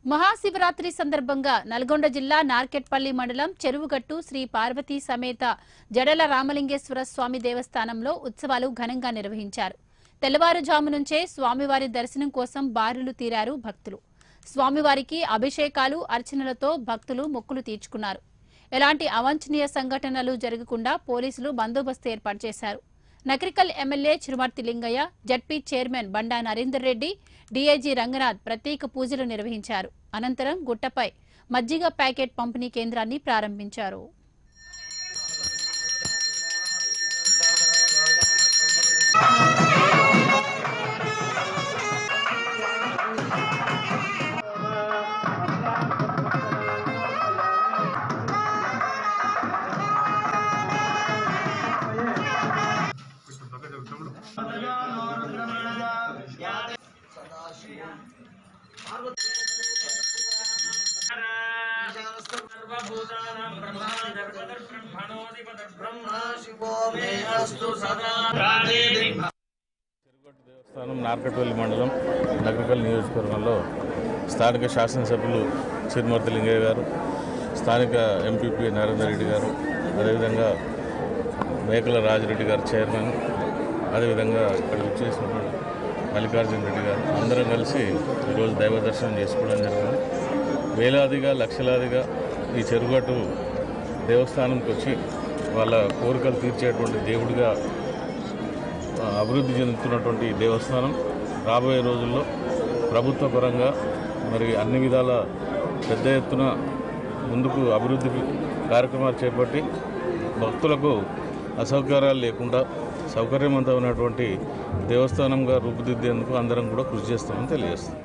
మహాశివరాత్రి సందర్భంగా నల్గొండ జిల్లా నార్కెట్పల్లి మండలం చెరువుగట్టు శ్రీ పార్వతీ సమేత జడల రామలింగేశ్వర స్వామి దేవస్థానంలో ఉత్సవాలు ఘనంగా నిర్వహించారు తెల్లవారుజాము నుంచే స్వామివారి దర్శనం కోసం బారులు తీరారు భక్తులు స్వామివారికి అభిషేకాలు అర్చనలతో భక్తులు మొక్కులు తీర్చుకున్నారు ఎలాంటి అవాంఛనీయ సంఘటనలు జరగకుండా పోలీసులు బందోబస్తు ఏర్పాటు చేశారు Nakrekal MLA Chirumarthi Lingaiah ZP chairman Banda Narender Reddy DIG Ranganath ప్రత్యేక పూజలు నిర్వహించారు అనంతరం గుట్టపై మజ్జిగ ప్యాకెట్ పంపిణీ కేంద్రాన్ని ప్రారంభించారు సర్వభూతానాం బ్రహ్మాధిపతిర్బ్రహ్మణోధిపతిర్బ్రహ్మ శివో మే అస్తు సదా చెరుగొట్టు దేవస్థానం నార్కట్పల్లి మండలం నగరకల్ నియోజకవర్గంలో స్థానిక శాసనసభ్యులు చిరుమర్తి లింగయ్య గారు స్థానిక ఎంపీపీ నరేందర్ రెడ్డి గారు అదేవిధంగా మేకల రాజిరెడ్డి గారు చైర్మన్ అదేవిధంగా ఇక్కడ వచ్చేసినటువంటి మల్లికార్జున రెడ్డి గారు అందరం కలిసి ఈరోజు దైవ దర్శనం చేసుకోవడం జరిగింది వేలాదిగా లక్షలాదిగా ఈ చెరుగట్టు దేవస్థానంకి వచ్చి వాళ్ళ కోరికలు తీర్చేటువంటి దేవుడిగా ఆ, అభివృద్ధి చెందుతున్నటువంటి ఈ దేవస్థానం రాబోయే రోజుల్లో ప్రభుత్వ పరంగా మరి అన్ని విధాల పెద్ద ఎత్తున ముందుకు అభివృద్ధి కార్యక్రమాలు చేపట్టి భక్తులకు అసౌకర్యాలు లేకుండా సౌకర్యవంతమైనటువంటి దేవస్థానంగా రూపుదిద్దేందుకు అందరం కూడా కృషి చేస్తామని తెలియజేస్తాం